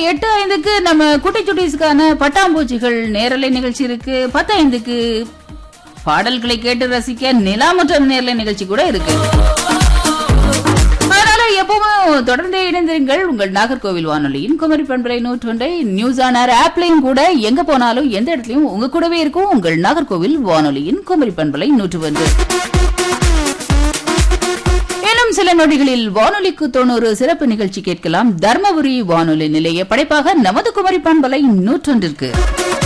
எட்டு ஐந்துக்கு நம்ம குட்டி சுட்டீஸ்க்கான பட்டாம்பூச்சிகள் நேரலை நிகழ்ச்சி இருக்கு பத்து ஐந்துக்கு பாடல்களை கேட்டு ரசிக்க நிலா மற்றும் நேரலை நிகழ்ச்சி கூட இருக்கு அதனால எப்பவும் தொடர்ந்து இணைந்திருங்கள் உங்கள் நாகர்கோவில் வானொலியின் குமரி பண்பரை நூற்றொன்றை நியூஸ் ஆன் ஏர் ஆப்லையும் கூட எங்க போனாலும் எந்த இடத்துலயும் உங்க கூடவே இருக்கும் உங்கள் நாகர்கோவில் வானொலியின் குமரி பண்பலை நூற்று ஒன்று இன்னும் சில நொடிகளில் வானொலிக்கு தொண்ணூறு சிறப்பு நிகழ்ச்சி கேட்கலாம் தர்மபுரி வானொலி நிலைய படைப்பாக நமது குமரி பண்பலை நூற்றொன்றிற்கு